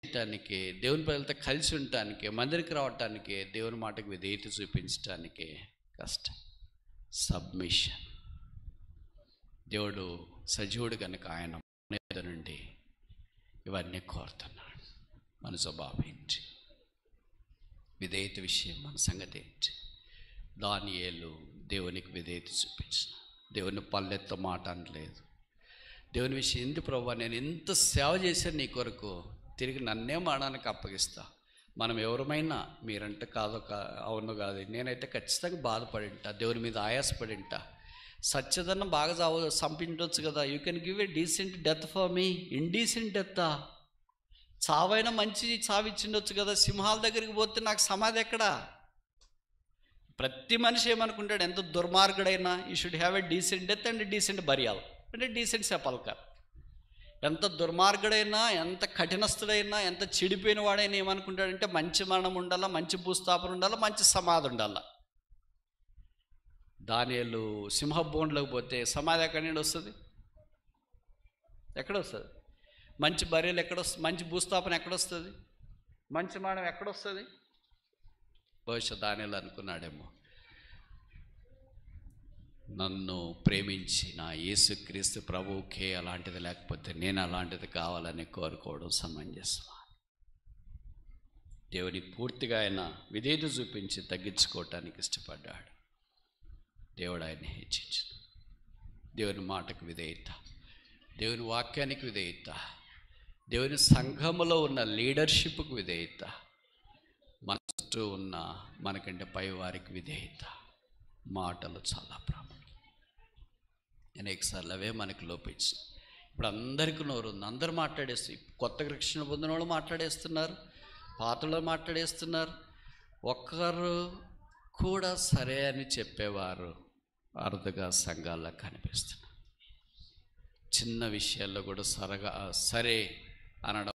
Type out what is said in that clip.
చేయటానికి దేవుని ప్రజలతో కలిసి ఉండటానికి మందిరికి రావటానికి దేవుని మాటకు విధేయత చూపించటానికి కష్టం సబ్మిషన్ దేవుడు సజీవుడు కనుక ఆయన మీద నుండి ఇవన్నీ కోరుతున్నాడు మన స్వభావం ఏంటి విధేయత విషయం మన సంగతి ఏంటి దానియేలు దేవునికి విధేయత చూపించిన దేవుని పల్లెత్త మాట అనలేదు దేవుని విషయం ఏంటి ప్రభా నేను ఎంత సేవ చేశాను నీ కొరకు తిరిగి నన్నే మాడానికి అప్పగిస్తా మనం ఎవరమైనా మీరంటే కాదో కా అవును కాదు నేనైతే ఖచ్చితంగా బాధపడి ఉంటా దేవుని మీద ఆయాసపడి ఉంటా సత్యదన్నం బాగా చావు చంపించవచ్చు కదా you can give a decent death for me indecent డెత్తా చావైనా మంచి చావిచ్చిండొచ్చు కదా సింహాల దగ్గరికి పోతే నాకు సమాధి ఎక్కడా ప్రతి మనిషి ఏమనుకుంటాడు ఎంత దుర్మార్గుడైనా he should have a decent death and decent burial అంటే డీసెంట్ సెపల్కర్ ఎంత దుర్మార్గుడైనా ఎంత కఠినస్తుడైనా ఎంత చెడిపోయిన వాడైనా ఏమనుకుంటాడంటే మంచి మరణం ఉండాలా మంచి భూస్థాపన ఉండాలా మంచి సమాధి ఉండాలా దానిలు సింహ బోన్లోకి పోతే సమాధి ఎక్కడి నుండి వస్తుంది ఎక్కడ వస్తుంది మంచి బర్రెలు ఎక్కడ వస్తుంది మంచి భూస్థాపన ఎక్కడొస్తుంది మంచి మానం ఎక్కడొస్తుంది బహుశా దానిలో అనుకున్నాడేమో నన్ను ప్రేమించి నా యేసుక్రీస్తు ప్రభువుకే అలాంటిది లేకపోతే నేను అలాంటిది కావాలని కోరుకోవడం సమంజసమా దేవుని పూర్తిగా ఆయన విధేయత చూపించి తగ్గించుకోవటానికి ఇష్టపడ్డాడు దేవుడు ఆయన్ని హెచ్చించు దేవుని మాటకు విధేయత దేవుని వాక్యానికి విధేయత దేవుని సంఘములో ఉన్న లీడర్షిప్కు విధేయత మన చుట్టూ ఉన్న మనకంటే పై వారికి విధేయత మాటలు చాలా ప్రాముఖ్యం అనేకసార్లు అవే మనకు లోపించు ఇప్పుడు అందరికీ నోరు ఉంది అందరు మాట్లాడేస్తూ కొత్త రక్షణ పొందిన వాళ్ళు మాట్లాడేస్తున్నారు పాతలో మాట్లాడేస్తున్నారు ఒక్కరు కూడా సరే అని చెప్పేవారు అరుదుగా సంఘాల్లో కనిపిస్తున్నారు చిన్న విషయాల్లో కూడా సరగా సరే అనడం